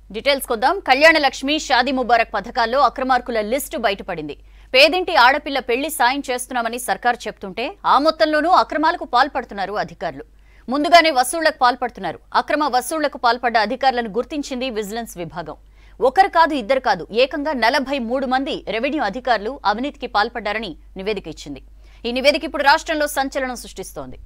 details కొద్దాం కళ్యాణ లక్ష్మి షాదీ ముబారక్ పథకాల్లో అక్రమార్కుల list బయటపడింది పేదింటి ఆడపిల్ల పెళ్లి సాయం చేస్తున్నామని సర్కార్ చెప్తుంటే ఆ మొత్తంలోనూ అక్రమాలకు పాల్పడుతున్నారు అధికారులు ముందుగానే వసూళ్లకు పాల్పడుతున్నారు అక్రమ వసూళ్లకు పాల్పడ్డ అధికారులను గుర్తించింది విజిలెన్స్ విభాగం ఒకరు కాదు ఇద్దరు కాదు ఏకంగా నలభై మూడు మంది రెవెన్యూ అధికారులు అవినీతికి పాల్పడ్డారని నివేదిక ఇచ్చింది ఈ నివేదిక ఇప్పుడు రాష్ట్రంలో సంచలనం సృష్టిస్తోంది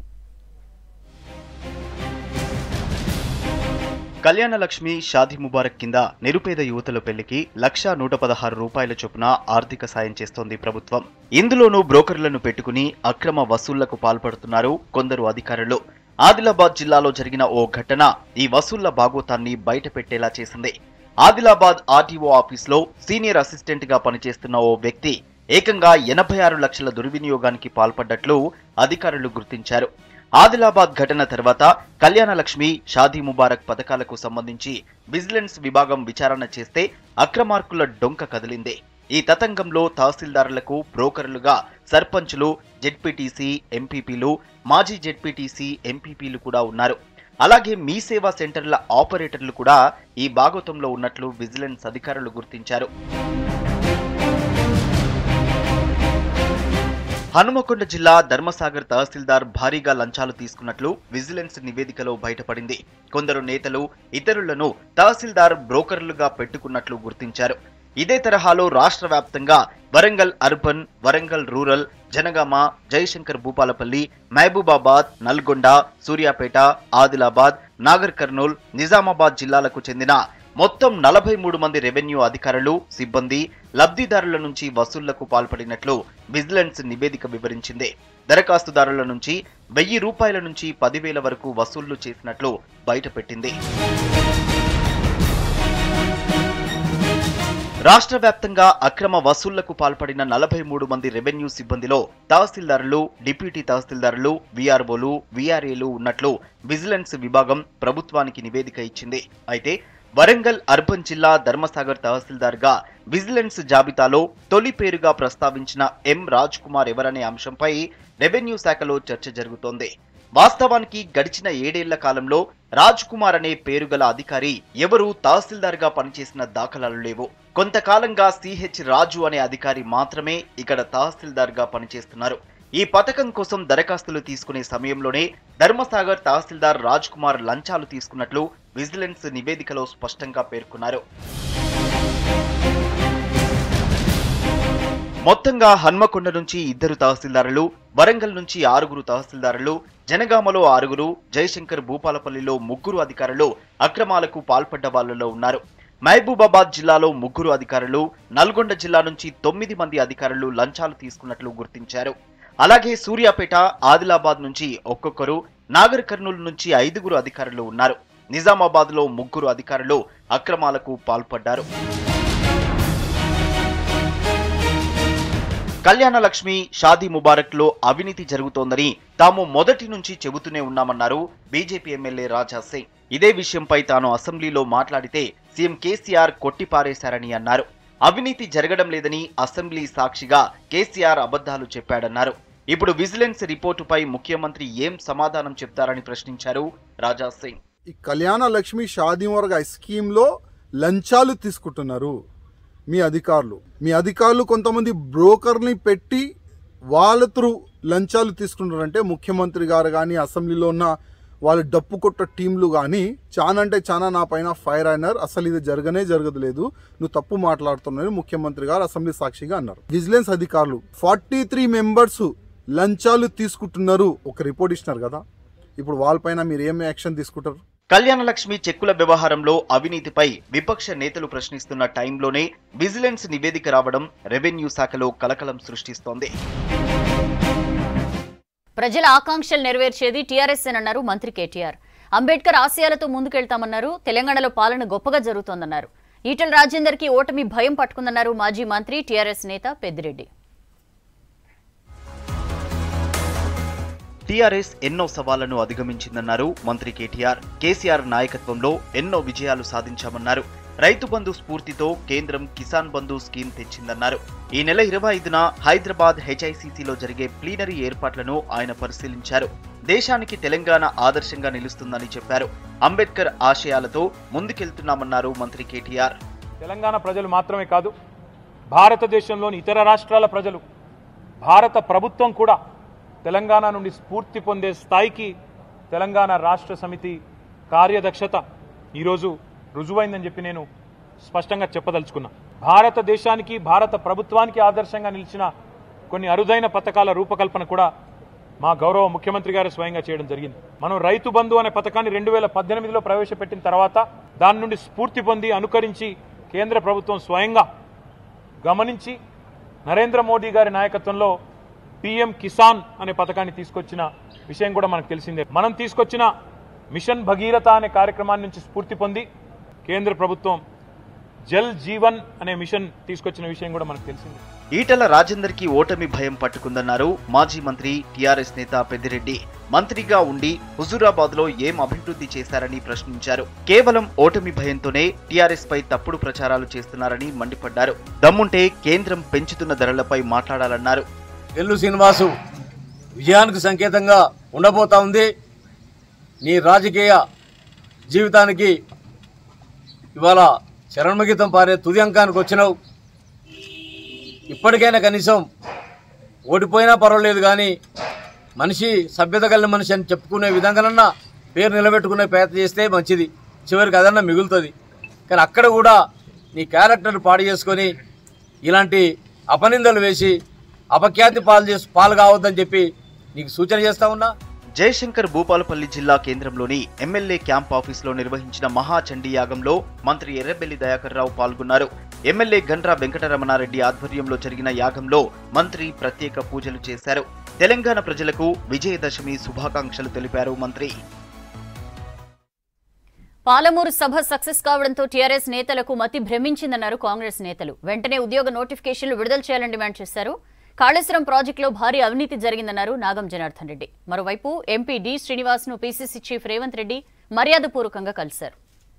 కళ్యాణ లక్ష్మి షాదీ ముబారక్ కింద నిరుపేద యువతుల పెళ్లికి లక్షా నూట పదహారు రూపాయల చొప్పున ఆర్థిక సాయం చేస్తోంది ప్రభుత్వం ఇందులోనూ బ్రోకర్లను పెట్టుకుని అక్రమ వసూళ్లకు పాల్పడుతున్నారు కొందరు అధికారులు ఆదిలాబాద్ జిల్లాలో జరిగిన ఓ ఘటన ఈ వసూళ్ల బాగోతాన్ని బయటపెట్టేలా చేసింది ఆదిలాబాద్ ఆర్టీఓ ఆఫీస్లో సీనియర్ అసిస్టెంట్ గా పనిచేస్తున్న ఓ వ్యక్తి ఏకంగా ఎనభై ఆరు లక్షల దుర్వినియోగానికి పాల్పడ్డట్లు అధికారులు గుర్తించారు ఆదిలాబాద్ ఘటన తర్వాత కళ్యాణ లక్ష్మి షాదీ ముబారక్ పథకాలకు సంబంధించి విజిలెన్స్ విభాగం విచారణ చేస్తే అక్రమార్కుల డొంక కదిలింది ఈ తతంగంలో తహసీల్దారులకు బ్రోకర్లుగా సర్పంచులు జెడ్పీటీసీ ఎంపీపీలు మాజీ జెడ్పీటీసీ ఎంపీపీలు కూడా ఉన్నారు అలాగే మీ సేవా సెంటర్ల ఆపరేటర్లు కూడా ఈ భాగోతంలో ఉన్నట్లు విజిలెన్స్ అధికారులు గుర్తించారు హనుమకొండ జిల్లా ధర్మసాగర్ తహసీల్దార్ భారీగా లంచాలు తీసుకున్నట్లు విజిలెన్స్ నివేదికలో బయటపడింది కొందరు నేతలు ఇతరులను తహసీల్దార్ బ్రోకర్లుగా పెట్టుకున్నట్లు గుర్తించారు ఇదే తరహాలో రాష్ట్ర వ్యాప్తంగా వరంగల్ అర్బన్ వరంగల్ రూరల్ జనగామ జయశంకర్ భూపాలపల్లి మహబూబాబాద్ నల్గొండ సూర్యాపేట ఆదిలాబాద్ నాగర్ కర్నూల్ నిజామాబాద్ జిల్లాలకు చెందిన మొత్తం నలభై మూడు మంది రెవెన్యూ అధికారులు సిబ్బంది లబ్ధిదారుల నుంచి వసూళ్లకు పాల్పడినట్లు విజిలెన్స్ నివేదిక వివరించింది దరఖాస్తుదారుల నుంచి వెయ్యి రూపాయల నుంచి పదివేల వరకు వసూళ్లు చేసినట్లు బయటపెట్టింది రాష్ట్ర వ్యాప్తంగా అక్రమ వసూళ్లకు పాల్పడిన నలభై మూడు మంది రెవెన్యూ సిబ్బందిలో తహసీల్దారులు డిప్యూటీ తహసీల్దారులు వీఆర్ఓలు వీఆర్ఏలు ఉన్నట్లు విజిలెన్స్ విభాగం ప్రభుత్వానికి నివేదిక ఇచ్చింది అయితే వరంగల్ అర్బన్ జిల్లా ధర్మసాగర్ తహసీల్దార్గా విజిలెన్స్ జాబితాలో తొలి పేరుగా ప్రస్తావించిన ఎం రాజ్ కుమార్ ఎవరనే అంశంపై రెవెన్యూ శాఖలో చర్చ జరుగుతోంది వాస్తవానికి గడిచిన ఏడేళ్ల కాలంలో రాజ్ కుమార్ అనే పేరుగల అధికారి ఎవరూ తహసీల్దార్గా పనిచేసిన దాఖలాలు లేవు కొంతకాలంగా సిహెచ్ రాజు అనే అధికారి మాత్రమే ఇక్కడ తహసీల్దార్గా పనిచేస్తున్నారు ఈ పథకం కోసం దరఖాస్తులు తీసుకునే సమయంలోనే ధర్మసాగర్ తహసీల్దార్ రాజ్ కుమార్ లంచాలు తీసుకున్నట్లు విజిలెన్స్ నివేదికలో స్పష్టంగా పేర్కొన్నారు మొత్తంగా హన్మకొండ నుంచి ఇద్దరు తహసీల్దారులు వరంగల్ నుంచి ఆరుగురు తహసీల్దారులు జనగామలో ఆరుగురు జయశంకర్ భూపాలపల్లిలో ముగ్గురు అధికారులు అక్రమాలకు పాల్పడ్డ వాళ్ళలో ఉన్నారు మహబూబాబాద్ జిల్లాలో ముగ్గురు అధికారులు నల్గొండ జిల్లా నుంచి తొమ్మిది మంది అధికారులు లంచాలు తీసుకున్నట్లు గుర్తించారు అలాగే సూర్యాపేట ఆదిలాబాద్ నుంచి ఒక్కొక్కరు నాగర్ కర్నూలు నుంచి ఐదుగురు అధికారులు ఉన్నారు నిజామాబాద్ లో ముగ్గురు అధికారులు అక్రమాలకు పాల్పడ్డారు కళ్యాణ లక్ష్మి షాదీ ముబారక్ లో అవినీతి జరుగుతోందని తాము మొదటి నుంచి చెబుతూనే ఉన్నామన్నారు బీజేపీ ఎమ్మెల్యే రాజా సింగ్ ఇదే విషయంపై తాను అసెంబ్లీలో మాట్లాడితే సీఎం కేసీఆర్ కొట్టిపారేశారని అన్నారు అవినీతి జరగడం లేదని అసెంబ్లీ సాక్షిగా కేసీఆర్ అబద్ధాలు చెప్పాడన్నారు ఇప్పుడు విజిలెన్స్ రిపోర్టుపై ముఖ్యమంత్రి ఏం సమాధానం చెప్తారని ప్రశ్నించారు రాజా సింగ్ ఈ కళ్యాణ లక్ష్మి షాదీ వర్గ స్కీమ్లో లంచాలు తీసుకుంటున్నారు మీ అధికారులు మీ అధికారులు కొంతమంది బ్రోకర్ని పెట్టి వాళ్ళ త్రూ లంచాలు తీసుకుంటారంటే ముఖ్యమంత్రి గారు కానీ అసెంబ్లీలో ఉన్న వాళ్ళ డప్పు కొట్ట టీంలు కానీ చాలా అంటే చాలా నా పైన ఫైర్ అయినారు అసలు ఇది జరగనే జరగదు నువ్వు తప్పు మాట్లాడుతున్నావు ముఖ్యమంత్రి గారు అసెంబ్లీ సాక్షిగా అన్నారు విజిలెన్స్ అధికారులు ఫార్టీ త్రీ మెంబర్స్ లంచాలు తీసుకుంటున్నారు ఒక రిపోర్ట్ ఇచ్చినారు కదా ఇప్పుడు వాళ్ళపైన మీరు ఏం యాక్షన్ తీసుకుంటారు కళ్యాణ లక్ష్మి చెక్కుల వ్యవహారంలో అవినీతిపై విపక్ష నేతలు ప్రశ్నిస్తున్న టైంలోనే విజిలెన్స్ నివేదిక రావడం రెవెన్యూ శాఖలో కలకలం సృష్టిస్తోంది ప్రజల ఆకాంక్షలు నెరవేర్చేది టీఆర్ఎస్ అన్నారు మంత్రి కేటీఆర్ అంబేద్కర్ ఆశయాలతో ముందుకెళ్తామన్నారు తెలంగాణలో పాలన గొప్పగా జరుగుతోందన్నారు ఈటల రాజేందర్ కి ఓటమి భయం పట్టుకుందన్నారు మాజీ మంత్రి టీఆర్ఎస్ నేత పెద్దిరెడ్డి టీఆర్ఎస్ ఎన్నో సవాళ్లను అధిగమించిందన్నారు మంత్రి కేటీఆర్ కేసీఆర్ నాయకత్వంలో ఎన్నో విజయాలు సాధించామన్నారు రైతు బంధు స్ఫూర్తితో కేంద్రం కిసాన్ బంధు స్కీమ్ తెచ్చిందన్నారు ఈ నెల ఇరవై ఐదున హైదరాబాద్ హెచ్ఐసిసిలో జరిగే ప్లీనరీ ఏర్పాట్లను ఆయన పరిశీలించారు దేశానికి తెలంగాణ ఆదర్శంగా నిలుస్తుందని చెప్పారు అంబేద్కర్ ఆశయాలతో ముందుకెళ్తున్నామన్నారు మంత్రి కేటీఆర్ తెలంగాణ ప్రజలు మాత్రమే కాదు భారతదేశంలోని ఇతర రాష్ట్రాల ప్రజలు భారత ప్రభుత్వం కూడా తెలంగాణ నుండి స్ఫూర్తి పొందే స్థాయికి తెలంగాణ రాష్ట్ర సమితి కార్యదక్షత ఈరోజు రుజువైందని చెప్పి నేను స్పష్టంగా చెప్పదలుచుకున్నా భారతదేశానికి భారత ప్రభుత్వానికి ఆదర్శంగా నిలిచిన కొన్ని అరుదైన పథకాల రూపకల్పన కూడా మా గౌరవ ముఖ్యమంత్రి గారు స్వయంగా చేయడం జరిగింది మనం రైతు బంధు అనే పథకాన్ని రెండు వేల పద్దెనిమిదిలో ప్రవేశపెట్టిన తర్వాత దాని నుండి స్ఫూర్తి పొంది అనుకరించి కేంద్ర ప్రభుత్వం స్వయంగా గమనించి నరేంద్ర మోడీ గారి నాయకత్వంలో పిఎం కిసాన్ అనే పథకాన్ని తీసుకొచ్చిన విషయం కూడా మనకు తెలిసిందే మనం తీసుకొచ్చిన మిషన్ భగీరథ అనే కార్యక్రమాన్ని నుంచి స్ఫూర్తి పొంది కేంద్ర ప్రభుత్వం జల్ జీవన్ అనే మిషన్ తీసుకొచ్చిన విషయం కూడా మనకు తెలిసిందే ఈటల రాజేందర్ కి ఓటమి భయం పట్టుకుందన్నారు మాజీ మంత్రి టీఆర్ఎస్ నేత పెద్దిరెడ్డి మంత్రిగా ఉండి హుజూరాబాద్ లో ఏం అభివృద్ధి చేశారని ప్రశ్నించారు కేవలం ఓటమి భయంతోనే టీఆర్ఎస్ పై తప్పుడు ప్రచారాలు చేస్తున్నారని మండిపడ్డారు దమ్ముంటే కేంద్రం పెంచుతున్న ధరలపై మాట్లాడాలన్నారు ఎల్లు శ్రీనివాసు విజయానికి సంకేతంగా ఉండబోతా ఉంది నీ రాజకీయ జీవితానికి ఇవాళ శరణ్మగీతం పారే తుది అంకానికి వచ్చినావు ఇప్పటికైనా కనీసం ఓడిపోయినా పర్వాలేదు కానీ మనిషి సభ్యత కలిగిన మనిషి అని చెప్పుకునే విధంగానన్నా పేరు నిలబెట్టుకునే ప్రయత్నం చేస్తే మంచిది చివరికి అదన్నా మిగులుతుంది కానీ అక్కడ కూడా నీ క్యారెక్టర్ పాడు చేసుకొని ఇలాంటి అపనిందలు వేసి అపఖ్యాతి పాలు చేసి పాలు కావద్దని చెప్పి నీకు సూచన చేస్తా ఉన్నా జయశంకర్ భూపాలపల్లి జిల్లా కేంద్రంలోని ఎమ్మెల్యే క్యాంప్ ఆఫీసులో నిర్వహించిన మహాచండీ యాగంలో మంత్రి ఎర్రబెల్లి దయాకర్ రావు పాల్గొన్నారు ఎమ్మెల్యే గండ్రా వెంకటరమణారెడ్డి ఆధ్వర్యంలో జరిగిన యాగంలో మంత్రి ప్రత్యేక పూజలు చేశారు తెలంగాణ ప్రజలకు విజయదశమి శుభాకాంక్షలు తెలిపారు మంత్రి పాలమూరు సభ సక్సెస్ కావడంతో టీఆర్ఎస్ నేతలకు మతి భ్రమించిందన్నారు కాంగ్రెస్ నేతలు వెంటనే ఉద్యోగ నోటిఫికేషన్లు విడుదల చేయాలని డిమాండ్ చేశారు కాళేశ్వరం ప్రాజెక్టులో భారీ అవినీతి జరిగిందన్నారు నాగం జనార్దన్ రెడ్డి మరోవైపు ఎంపీ డి శ్రీనివాస్ ను పీసీసీ చీఫ్ రేవంత్ రెడ్డి మర్యాదపూర్వకంగా కలిశారు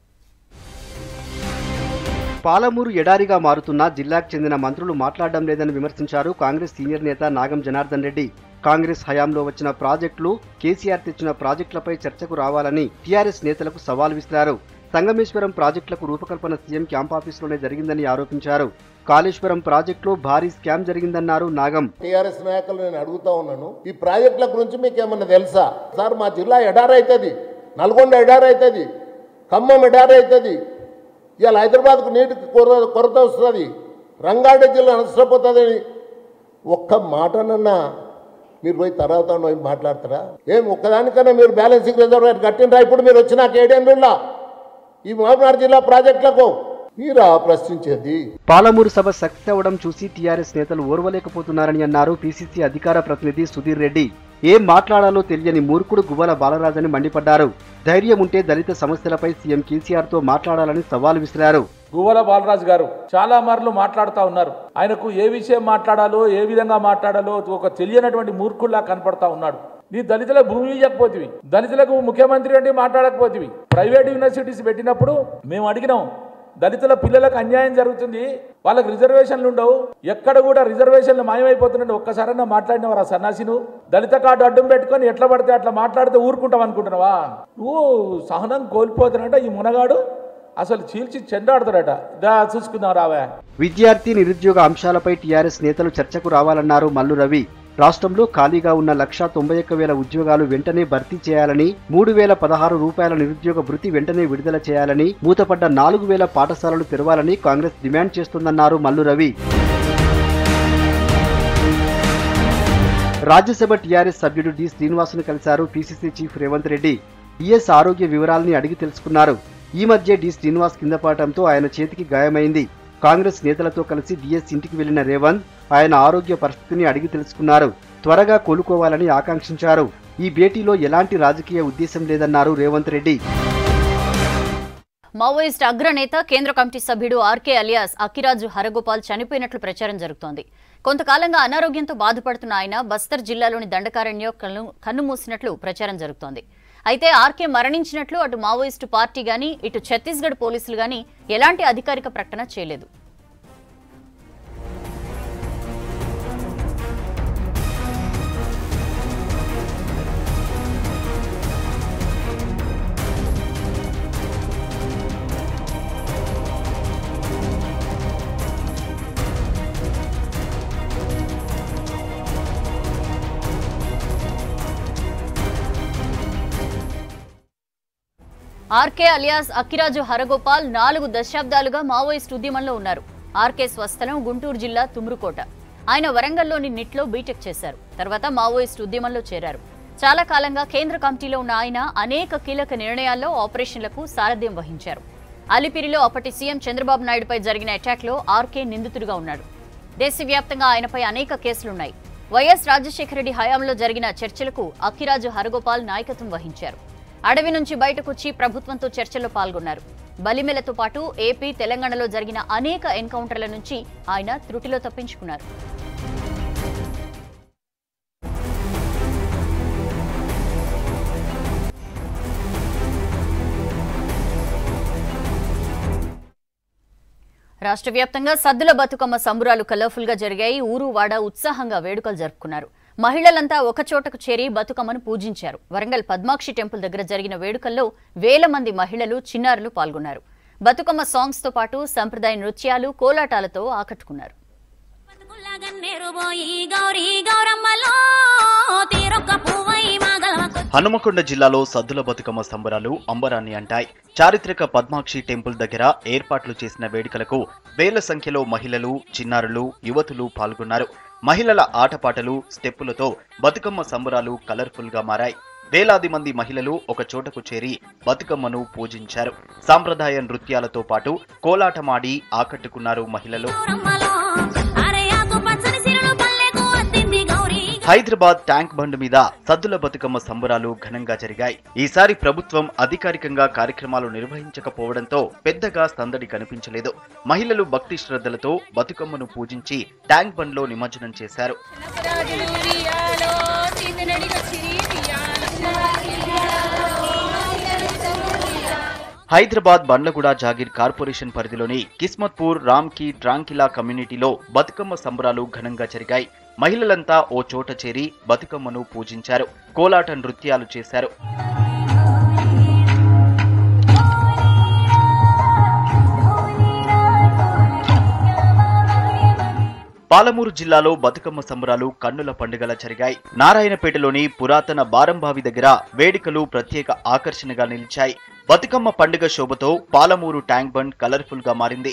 పాలమూరు ఎడారిగా మారుతున్న జిల్లాకు చెందిన మంత్రులు మాట్లాడడం లేదని విమర్శించారు కాంగ్రెస్ సీనియర్ నేత నాగం జనార్దన్ రెడ్డి కాంగ్రెస్ హయాంలో వచ్చిన ప్రాజెక్టులు కేసీఆర్ తెచ్చిన ప్రాజెక్టులపై చర్చకు రావాలని టీఆర్ఎస్ నేతలకు సవాల్ విసిరారు సంగమేశ్వరం ప్రాజెక్టులకు రూపకల్పన సీఎం క్యాంప్ ఆఫీసులోనే జరిగిందని ఆరోపించారు కాళేశ్వరం ప్రాజెక్టులో భారీ స్కామ్ జరిగిందన్నారు నాగం టీఆర్ఎస్ నాయకులు నేను అడుగుతా ఉన్నాను ఈ ప్రాజెక్టుల గురించి మీకు ఏమన్నా తెలుసా సార్ మా జిల్లా ఎడారైతుంది నల్గొండ ఎడారైతుంది ఖమ్మం ఎడారైతుంది ఇవాళ హైదరాబాద్కు నీటి కొర కొరత వస్తుంది రంగారెడ్డి జిల్లా నష్టపోతుంది ఒక్క మాటనన్నా మీరు పోయి తర్వాత పోయి మాట్లాడతారా ఏం ఒక్కదానికన్నా మీరు బ్యాలెన్సింగ్ రిజర్వేర్ కట్టినరా ఇప్పుడు మీరు వచ్చినాక ఏడేళ్ళ ఈ మహబూబ్నగర్ జిల్లా ప్రాజెక్టులకు మీరా ప్రశ్నించేది పాలమూరు సభ సక్సెస్ అవ్వడం చూసి టీఆర్ఎస్ నేతలు ఓర్వలేకపోతున్నారని అన్నారు పీసీసీ అధికార ప్రతినిధి సుధీర్ రెడ్డి ఏం మాట్లాడాలో తెలియని మూర్ఖుడు గువ్వల బాలరాజని మండిపడ్డారు ధైర్యం ఉంటే దళిత సమస్యలపై సీఎం కేసీఆర్ తో మాట్లాడాలని సవాల్ విసిరారు గువ్వల బాలరాజు గారు చాలా మార్లు మాట్లాడుతూ ఉన్నారు ఆయనకు ఏ విషయం మాట్లాడాలో ఏ విధంగా మాట్లాడాలో ఒక తెలియనటువంటి మూర్ఖుల్లా కనపడతా ఉన్నాడు నీ దళితులకు భూమి ఇవ్వకపోతివి దళితులకు ముఖ్యమంత్రి అంటే మాట్లాడకపోతివి ప్రైవేట్ యూనివర్సిటీస్ పెట్టినప్పుడు మేము అడిగినాం దళితుల పిల్లలకు అన్యాయం జరుగుతుంది వాళ్ళకి రిజర్వేషన్లు ఉండవు ఎక్కడ కూడా రిజర్వేషన్లు మాయమైపోతున్నాడు ఒక్కసారన్నా మాట్లాడినవారా సన్నాసిను దళిత కార్డు అడ్డం పెట్టుకొని ఎట్లా పడితే అట్లా మాట్లాడితే ఊరుకుంటాం అనుకుంటున్నావా నువ్వు సహనం కోల్పోతున్నట ఈ మునగాడు అసలు చీల్చి చెండాడుతాడట దా చూసుకుందాం రావా విద్యార్థి నిరుద్యోగ అంశాలపై టీఆర్ఎస్ నేతలు చర్చకు రావాలన్నారు మల్లు రవి రాష్ట్రంలో ఖాళీగా ఉన్న లక్షా తొంభై ఒక్క వేల ఉద్యోగాలు వెంటనే భర్తీ చేయాలని మూడు వేల పదహారు రూపాయల నిరుద్యోగ భృతి వెంటనే విడుదల చేయాలని మూతపడ్డ నాలుగు వేల పాఠశాలలు తెరవాలని కాంగ్రెస్ డిమాండ్ చేస్తుందన్నారు మల్లు రవి రాజ్యసభ టీఆర్ఎస్ సభ్యుడు డి శ్రీనివాసును కలిశారు PCC chief Revanth Reddy DS ఆరోగ్య వివరాల్ని అడిగి తెలుసుకున్నారు ఈ మధ్య డి శ్రీనివాస్ కింద పడటంతో ఆయన చేతికి గాయమైంది కాంగ్రెస్ నేతలతో కలిసి డిఎస్ ఇంటికి వెళ్లిన రేవంత్ ఆయన ఆరోగ్య పరిస్థితిని అడిగి తెలుసుకున్నారు త్వరగా కోలుకోవాలని ఆకాంక్షించారు ఈ భేటీలో ఎలాంటి రాజకీయ ఉద్దేశం లేదన్నారు రేవంత్ రెడ్డి మావోయిస్ట్ అగ్రనేత కేంద్ర కమిటీ సభ్యుడు ఆర్కే అలియాస్ అక్కిరాజు హరగోపాల్ చనిపోయినట్లు ప్రచారం జరుగుతోంది కొంతకాలంగా అనారోగ్యంతో బాధపడుతున్న ఆయన బస్తర్ జిల్లాలోని దండకారణ్యం కన్ను కన్నుమూసినట్లు ప్రచారం జరుగుతోంది అయితే ఆర్కే మరణించినట్లు అటు మావోయిస్టు పార్టీ గాని ఇటు ఛత్తీస్గఢ్ పోలీసులు గాని ఎలాంటి అధికారిక ప్రకటన చేయలేదు ఆర్కే అలియాస్ అక్కిరాజు హరగోపాల్ నాలుగు దశాబ్దాలుగా మావోయిస్ట్ ఉద్యమంలో ఉన్నారు ఆర్కే స్వస్థలం గుంటూరు జిల్లా తుమ్రుకోట ఆయన వరంగల్లోని నిట్లో బీటెక్ చేశారు తర్వాత మావోయిస్ట్ ఉద్యమంలో చేరారు చాలా కాలంగా కేంద్ర కమిటీలో ఉన్న ఆయన అనేక కీలక నిర్ణయాల్లో ఆపరేషన్లకు సారథ్యం వహించారు అలిపిరిలో అప్పటి సీఎం చంద్రబాబు నాయుడుపై జరిగిన అటాక్లో ఆర్కే నిందితుడిగా ఉన్నాడు దేశవ్యాప్తంగా ఆయనపై అనేక కేసులున్నాయి వైఎస్ రాజశేఖర రెడ్డి హయాంలో జరిగిన చర్చలకు అక్కిరాజు హరగోపాల్ నాయకత్వం వహించారు అడవి నుంచి బయటకొచ్చి ప్రభుత్వంతో చర్చల్లో పాల్గొన్నారు బలిమెలతో పాటు ఏపీ తెలంగాణలో జరిగిన అనేక ఎన్కౌంటర్ల నుంచి ఆయన త్రుటిలో తప్పించుకున్నారు రాష్ట్ర వ్యాప్తంగా సద్దుల బతుకమ్మ సంబురాలు కలర్ఫుల్ గా జరిగాయి ఊరు వాడ ఉత్సాహంగా వేడుకలు జరుపుకున్నారు మహిళలంతా ఒకచోటకు చేరి బతుకమ్మను పూజించారు వరంగల్ పద్మాక్షి టెంపుల్ దగ్గర జరిగిన వేడుకల్లో వేల మంది మహిళలు చిన్నారులు పాల్గొన్నారు బతుకమ్మ సాంగ్స్ తో పాటు సంప్రదాయ నృత్యాలు కోలాటాలతో ఆకట్టుకున్నారు బతుకుల్లగన్నేరు పోయి గౌరీ గౌరమ్మలో తీరొక్క పువ్వై మాగలమకు హనుమకొండ జిల్లాలో సద్దుల బతుకమ్మ సంబరాలు అంబరాన్ని అంటాయి చారిత్రక పద్మాక్షి టెంపుల్ దగ్గర ఏర్పాట్లు చేసిన వేడుకలకు వేల సంఖ్యలో మహిళలు చిన్నారులు యువతులు పాల్గొన్నారు మహిళల ఆటపాటలు స్టెప్పులతో బతుకమ్మ సంబరాలు కలర్ఫుల్ గా మారాయి వేలాది మంది మహిళలు ఒక చోటకు చేరి బతుకమ్మను పూజించారు సాంప్రదాయ నృత్యాలతో పాటు కోలాటమాడి ఆకట్టుకున్నారు మహిళలు గౌరమ్మలో అరయాకు పచ్చని సిరులు పల్లెకు అద్దింది గౌరీ హైదరాబాద్ ట్యాంక్ బండ్ మీద సద్దుల బతుకమ్మ సంబరాలు ఘనంగా జరిగాయి ఈసారి ప్రభుత్వం అధికారికంగా కార్యక్రమాలు నిర్వహించకపోవడంతో పెద్దగా సందడి కనిపించలేదు మహిళలు భక్తి శ్రద్ధలతో బతుకమ్మను పూజించి ట్యాంక్ బండ్ లో నిమజ్జనం చేశారు హైదరాబాద్ బండ్లగూడ జాగీర్ కార్పొరేషన్ పరిధిలోని కిస్మత్పూర్ రామ్కి ట్రాంకిలా కమ్యూనిటీలో బతుకమ్మ సంబరాలు ఘనంగా జరిగాయి మహిళలంతా ఓ చోట చేరి బతుకమ్మను పూజించారు కోలాట నృత్యాలు చేశారు పాలమూరు జిల్లాలో బతుకమ్మ సంబరాలు కన్నుల పండుగలా జరిగాయి నారాయణపేటలోని పురాతన బారంబావి దగ్గర వేడుకలు ప్రత్యేక ఆకర్షణగా నిలిచాయి బతుకమ్మ పండుగ శోభతో పాలమూరు ట్యాంక్ బండ్ కలర్ఫుల్ గా మారింది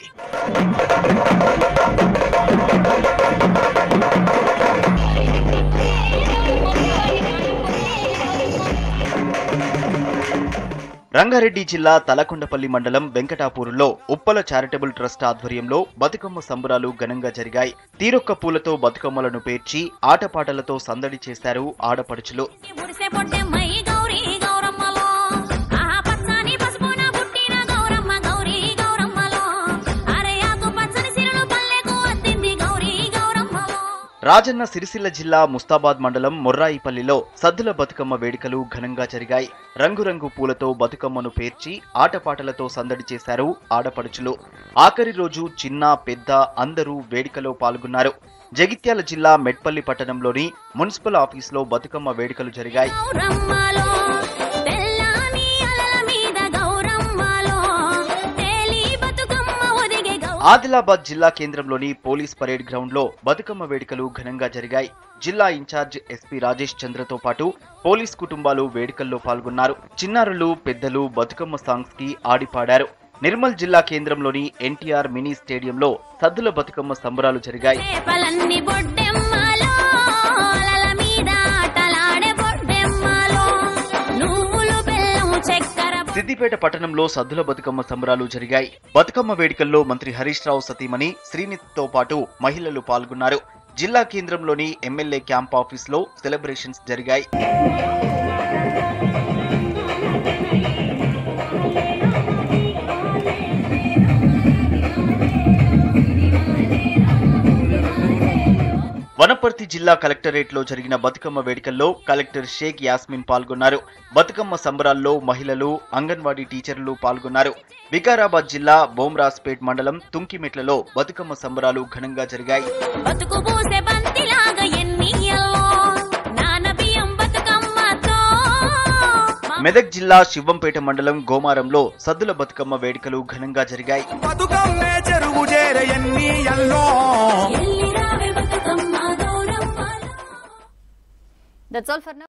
రంగారెడ్డి జిల్లా తలకొండపల్లి మండలం వెంకటాపూర్లో ఉప్పల చారిటబుల్ ట్రస్ట్ ఆధ్వర్యంలో బతుకమ్మ సంబరాలు ఘనంగా జరిగాయి తీరొక్క పూలతో బతుకమ్మలను పేర్చి ఆటపాటలతో సందడి చేశారు ఆడపడుచులు మురిసే పొట్టెమ్మై గౌరీ గౌరమ్మలో ఆహా పచ్చని పసుపున పుట్టిన గౌరమ్మ గౌరీ గౌరమ్మలో అరయాకు పచ్చని సిరులు పల్లెకు అద్దింది గౌరీ గౌరమ్మలో రాజన్న సిరిసిల్ల జిల్లా ముస్తాబాద్ మండలం మొర్రాయిపల్లిలో సద్దుల బతుకమ్మ వేడుకలు ఘనంగా జరిగాయి రంగురంగు పూలతో బతుకమ్మను పేర్చి ఆటపాటలతో సందడి చేశారు ఆడపడుచులు ఆఖరి రోజు చిన్న పెద్ద అందరూ వేడుకలో పాల్గొన్నారు జగిత్యాల జిల్లా మెట్పల్లి పట్టణంలోని మున్సిపల్ ఆఫీసులో బతుకమ్మ వేడుకలు జరిగాయి గౌరమ్మలో తెల్లాని అలల మీద గౌరమ్మలో తేలి బతుకమ్మ ఒదిగే గౌ ఆదిలాబాద్ జిల్లా కేంద్రంలోని పోలీస్ పరేడ్ గ్రౌండ్ లో బతుకమ్మ వేడుకలు ఘనంగా జరిగాయి జిల్లా ఇన్ఛార్జ్ ఎస్పీ రాజేష్ చంద్రతో పాటు పోలీస్ కుటుంబాలు వేడుకల్లో పాల్గొన్నారు చిన్నారులు పెద్దలు బతుకమ్మ సాంగ్స్ కి ఆడిపాడారు నిర్మల్ జిల్లా కేంద్రంలోని ఎన్టీఆర్ మినీ స్టేడియంలో సద్దుల బతుకమ్మ సంబరాలు జరిగాయి చేపలన్నీ బొడ్డెమ్మలో అలల మీద ఆటలాడే బొడ్డెమ్మలో నువ్వులు బెల్లం చక్కెర బొ- సిద్దిపేట పట్టణంలో సద్దుల బతుకమ్మ సంబరాలు జరిగాయి బతుకమ్మ వేడుకల్లో మంత్రి హరీష్ రావు సతీమణి శ్రీనిత్తో పాటు మహిళలు పాల్గొన్నారు జిల్లా కేంద్రంలోని ఎమ్మెల్యే క్యాంప్ ఆఫీస్ లో సెలబ్రేషన్స్ జరిగాయి వనపర్తి జిల్లా కలెక్టరేట్ లో జరిగిన బతుకమ్మ వేడుకల్లో కలెక్టర్ షేక్ యాస్మిన్ పాల్గొన్నారు బతుకమ్మ సంబరాల్లో మహిళలు అంగన్వాడీ టీచర్లు పాల్గొన్నారు వికారాబాద్ జిల్లా బోమ్రాస్పేట్ మండలం తుంకిమెట్లలో బతుకమ్మ సంబరాలు ఘనంగా జరిగాయి బతుకు పూసే బంతిలాగా ఎన్నియల్లో నాన బియ్యం బతుకమ్మతో మెదక్ జిల్లా శివంపేట మండలం గోమారంలో సద్దుల బతుకమ్మ వేడుకలు ఘనంగా జరిగాయి బతుకమ్మే చెరువు చేర ఎన్ని ఎల్లో ఎల్లిరావే బతుకమ్మ గౌరమ్మలో దట్స్ ఆల్ ఫర్